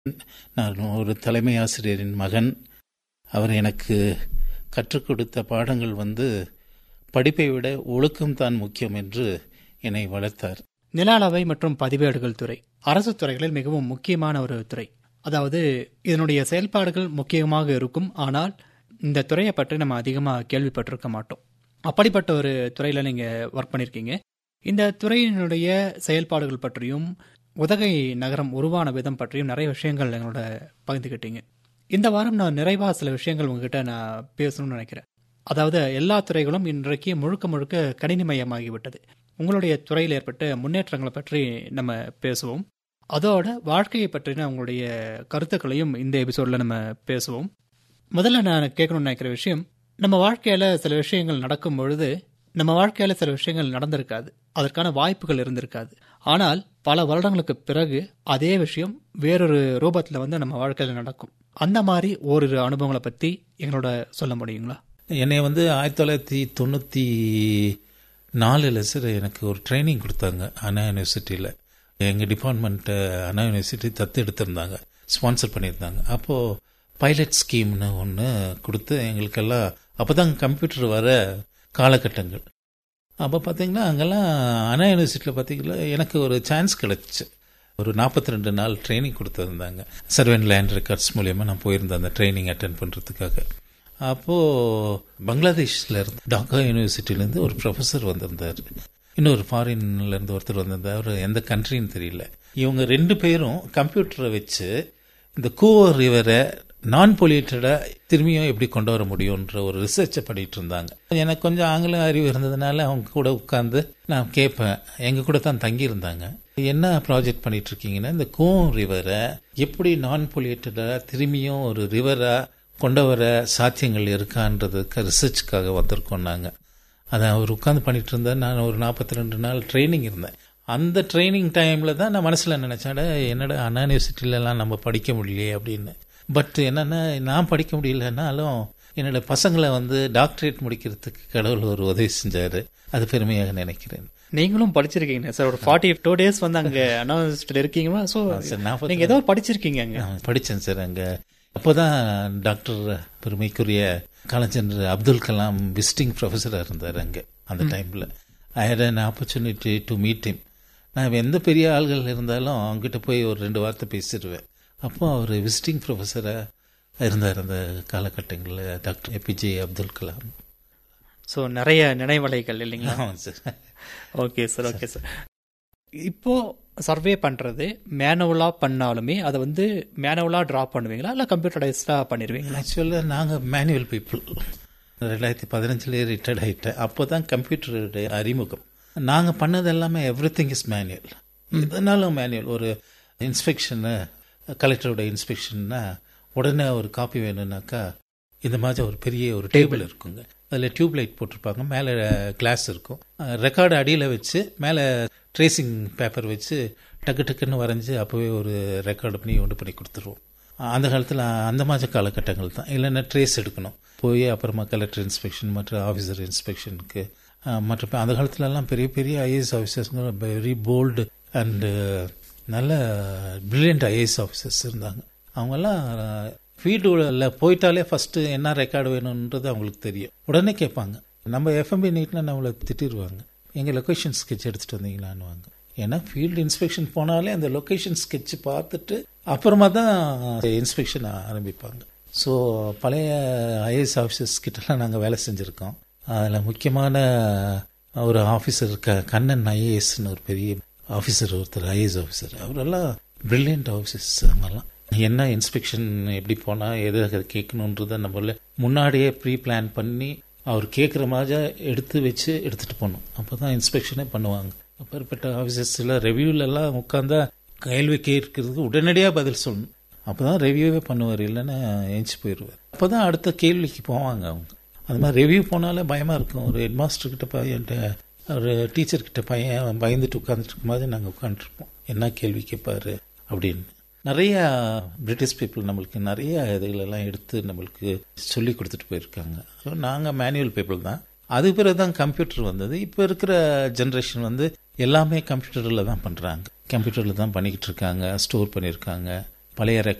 நான் ஒரு தலைமை ஆசிரியரின் மகன் அவர் எனக்கு கற்றுக் கொடுத்த பாடங்கள் வந்து படிப்பை விட ஒழுக்கம் தான் முக்கியம் என்று என்னை வளர்த்தார் நில அளவை மற்றும் பதிவேடுகள் துறை அரசு துறைகளில் மிகவும் முக்கியமான ஒரு துறை அதாவது இதனுடைய செயல்பாடுகள் முக்கியமாக இருக்கும் ஆனால் இந்த துறையை பற்றி நம்ம அதிகமாக கேள்விப்பட்டிருக்க மாட்டோம் அப்படிப்பட்ட ஒரு துறையில் நீங்கள் ஒர்க் பண்ணியிருக்கீங்க இந்த துறையினுடைய செயல்பாடுகள் பற்றியும் உதகை நகரம் உருவான விதம் பற்றியும் நிறைய விஷயங்கள் எங்களோட பகிர்ந்துக்கிட்டீங்க இந்த வாரம் நான் நிறைவாக சில விஷயங்கள் உங்ககிட்ட நான் பேசணும்னு நினைக்கிறேன் அதாவது எல்லா துறைகளும் இன்றைக்கு முழுக்க முழுக்க கணினிமயமாகிவிட்டது உங்களுடைய துறையில் ஏற்பட்ட முன்னேற்றங்களை பற்றி நம்ம பேசுவோம் அதோட வாழ்க்கையை பற்றின உங்களுடைய கருத்துக்களையும் இந்த எபிசோடில் நம்ம பேசுவோம் முதல்ல நான் கேட்கணும்னு நினைக்கிற விஷயம் நம்ம வாழ்க்கையில் சில விஷயங்கள் நடக்கும் பொழுது நம்ம வாழ்க்கையில் சில விஷயங்கள் நடந்திருக்காது அதற்கான வாய்ப்புகள் இருந்திருக்காது ஆனால் பல வருடங்களுக்கு பிறகு அதே விஷயம் வேறொரு ரூபத்தில் வந்து நம்ம வாழ்க்கையில் நடக்கும் அந்த மாதிரி ஓரிரு அனுபவங்களை பற்றி எங்களோட சொல்ல முடியுங்களா என்னை வந்து ஆயிரத்தி தொள்ளாயிரத்தி தொண்ணூற்றி நாலில் சார் எனக்கு ஒரு ட்ரைனிங் கொடுத்தாங்க அண்ணா யூனிவர்சிட்டியில் எங்கள் டிபார்ட்மெண்ட்டை அண்ணா யூனிவர்சிட்டி தத்து எடுத்திருந்தாங்க ஸ்பான்சர் பண்ணியிருந்தாங்க அப்போது பைலட் ஸ்கீம்னு ஒன்று கொடுத்து எங்களுக்கெல்லாம் அப்போ தான் கம்ப்யூட்டர் வர காலகட்டங்கள் அப்போ பார்த்தீங்கன்னா அங்கெல்லாம் அண்ணா யூனிவர்சிட்டியில் பார்த்தீங்கன்னா எனக்கு ஒரு சான்ஸ் கிடச்சிச்சு ஒரு நாற்பத்தி ரெண்டு நாள் ட்ரைனிங் கொடுத்துருந்தாங்க சர்வன் லேண்ட் ரெக்கார்ட்ஸ் மூலியமாக நான் போயிருந்தேன் அந்த ட்ரைனிங் அட்டன் பண்ணுறதுக்காக அப்போது பங்களாதேஷில் இருந்து டாக்கா யூனிவர்சிட்டியிலேருந்து ஒரு ப்ரொஃபஸர் வந்திருந்தார் இன்னொரு ஃபாரின்லேருந்து ஒருத்தர் வந்திருந்தார் அவர் எந்த கண்ட்ரின்னு தெரியல இவங்க ரெண்டு பேரும் கம்ப்யூட்டரை வச்சு இந்த கூவோ ரிவரை நான் பொல்யூட்டடாக திரும்பியும் எப்படி கொண்டு வர முடியுன்ற ஒரு ரிசர்ச்சை பண்ணிட்டு இருந்தாங்க எனக்கு கொஞ்சம் ஆங்கில அறிவு இருந்ததுனால அவங்க கூட உட்காந்து நான் கேட்பேன் எங்க கூட தான் தங்கி இருந்தாங்க என்ன ப்ராஜெக்ட் பண்ணிட்டு இருக்கீங்கன்னா இந்த கூவம் ரிவரை எப்படி நான் பொல்யூட்டடாக திரும்பியும் ஒரு ரிவரா கொண்டு வர சாத்தியங்கள் இருக்கான்றதுக்கு ரிசர்ச்சுக்காக வந்திருக்கோம் நாங்கள் அதை அவர் உட்காந்து பண்ணிட்டு இருந்தார் நான் ஒரு நாற்பத்தி ரெண்டு நாள் ட்ரைனிங் இருந்தேன் அந்த ட்ரைனிங் டைமில் தான் நான் மனசில் நினச்சேன் என்னடா அண்ணா யூனிவர்சிட்டிலலாம் நம்ம படிக்க முடியலையே அப்படின்னு பட் என்னென்னா நான் படிக்க முடியலனாலும் என்னோட பசங்களை வந்து டாக்டரேட் முடிக்கிறதுக்கு கடவுள் ஒரு உதவி செஞ்சார் அது பெருமையாக நினைக்கிறேன் நீங்களும் படிச்சிருக்கீங்க சார் ஒரு ஃபார்ட்டி டூ டேஸ் வந்து அங்கே அண்ணா யூனிவர்சிட்டியில் இருக்கீங்களா ஸோ சார் நான் நீங்கள் ஏதோ படிச்சிருக்கீங்க அங்கே படித்தேன் சார் அங்கே அப்போதான் டாக்டர் பெருமைக்குரிய கலைஞர் அப்துல் கலாம் விசிட்டிங் ப்ரொஃபஸராக இருந்தார் அங்கே அந்த டைமில் I had an opportunity to meet him நான் எந்த பெரிய ஆள்கள் இருந்தாலும் அவங்ககிட்ட போய் ஒரு ரெண்டு வார்த்தை பேசிடுவேன் அப்போ அவர் விசிட்டிங் ப்ரொஃபஸராக இருந்தார் அந்த காலகட்டங்களில் doctor APJ Abdul Kalam so நிறைய நினைவலைகள் இல்லைங்களா ஆமாம் sir okay sir okay sir இப்போ சர்வே பண்ணுறது மேனுவலாக பண்ணாலுமே அதை வந்து மேனுவலாக ட்ரா பண்ணுவீங்களா இல்லை கம்ப்யூட்டரைஸ்டாக பண்ணிடுவீங்களா ஆக்சுவலாக நாங்கள் மேனுவல் பீப்புள் ரெண்டாயிரத்தி பதினஞ்சுலேயே ரிட்டையர்ட் ஆகிட்டேன் அப்போ தான் கம்ப்யூட்டருடைய அறிமுகம் நாங்கள் பண்ணது எல்லாமே எவ்ரி திங் இஸ் மேனுவல் எதனாலும் மேனுவல் ஒரு இன்ஸ்பெக்ஷனு கலெக்டரோட இன்ஸ்பெக்ஷன்னா உடனே ஒரு காப்பி வேணும்னாக்கா இந்த மாதிரி ஒரு பெரிய ஒரு டேபிள் இருக்குங்க அதில் டியூப் லைட் போட்டிருப்பாங்க மேலே கிளாஸ் இருக்கும் ரெக்கார்டு அடியில் வச்சு மேலே ட்ரேசிங் பேப்பர் வச்சு டக்கு டக்குன்னு வரைஞ்சி அப்போவே ஒரு ரெக்கார்டு பண்ணி ஒன்று பண்ணி கொடுத்துருவோம் அந்த காலத்தில் அந்த மாதிரி காலகட்டங்கள் தான் இல்லைன்னா ட்ரேஸ் எடுக்கணும் போய் அப்புறமா கலெக்டர் இன்ஸ்பெக்ஷன் மற்ற ஆஃபீஸர் இன்ஸ்பெக்ஷனுக்கு மற்ற அந்த காலத்துலலாம் பெரிய பெரிய ஐஏஎஸ் ஆஃபீஸர்ஸ்ங்க வெரி போல்டு அண்டு நல்ல பிரில்லியன்ட் ஐஏஎஸ் ஆஃபீஸர்ஸ் இருந்தாங்க அவங்கெல்லாம் ஃபீல்டுல போயிட்டாலே ஃபஸ்ட்டு என்ன ரெக்கார்டு வேணுன்றது அவங்களுக்கு தெரியும் உடனே கேட்பாங்க நம்ம எஃப்எம்பி நீட்னா நம்மளை திட்டிடுவாங்க எங்கள் லொக்கேஷன் ஸ்கெட்ச் எடுத்துகிட்டு வந்தீங்களான்னு ஏன்னா ஃபீல்டு இன்ஸ்பெக்ஷன் போனாலே அந்த லொக்கேஷன் ஸ்கெட்ச் பார்த்துட்டு அப்புறமா தான் இன்ஸ்பெக்ஷன் ஆரம்பிப்பாங்க ஸோ பழைய ஐஏஎஸ் ஆஃபீஸர்ஸ் கிட்டலாம் நாங்கள் வேலை செஞ்சுருக்கோம் அதில் முக்கியமான ஒரு ஆஃபீஸர் க கண்ணன் ஐஏஎஸ்னு ஒரு பெரிய ஆஃபீஸர் ஒருத்தர் ஐஏஎஸ் ஆஃபீஸர் அவரெல்லாம் பிரில்லியன்ட் ஆஃபீஸர்ஸ் அவங்கெல்லாம் என்ன இன்ஸ்பெக்ஷன் எப்படி போனால் எது கேட்கணுன்றத நம்மள முன்னாடியே ப்ரீ பிளான் பண்ணி அவர் கேட்குற மாதிரி எடுத்து வச்சு எடுத்துகிட்டு போகணும் அப்போ தான் இன்ஸ்பெக்ஷனே பண்ணுவாங்க அப்பேற்பட்ட ஆஃபீஸர்ஸில் ரெவியூலெல்லாம் உட்காந்தா கேள்வி கேட்கறதுக்கு உடனடியாக பதில் சொல்லணும் அப்போ தான் ரெவியூவே பண்ணுவார் இல்லைன்னா ஏஞ்சி போயிடுவார் அப்போ தான் அடுத்த கேள்விக்கு போவாங்க அவங்க அது மாதிரி ரெவியூ போனாலே பயமாக இருக்கும் ஒரு ஹெட் மாஸ்டர் கிட்ட பையன்ட்ட ஒரு டீச்சர் கிட்ட பையன் பயந்துட்டு உட்காந்துட்டு இருக்கும் போது நாங்கள் உட்காந்துருப்போம் என்ன கேள்வி கேட்பாரு அப்படின்னு நிறைய பிரிட்டிஷ் பீப்புள் நம்மளுக்கு நிறைய இதுகளெல்லாம் எடுத்து நம்மளுக்கு சொல்லி கொடுத்துட்டு போயிருக்காங்க ஸோ நாங்கள் மேனுவல் பீப்புள் தான் அது பிறகு தான் கம்ப்யூட்டர் வந்தது இப்போ இருக்கிற ஜென்ரேஷன் வந்து எல்லாமே கம்ப்யூட்டரில் தான் பண்ணுறாங்க கம்ப்யூட்டரில் தான் பண்ணிக்கிட்டு இருக்காங்க ஸ்டோர் பண்ணியிருக்காங்க பழைய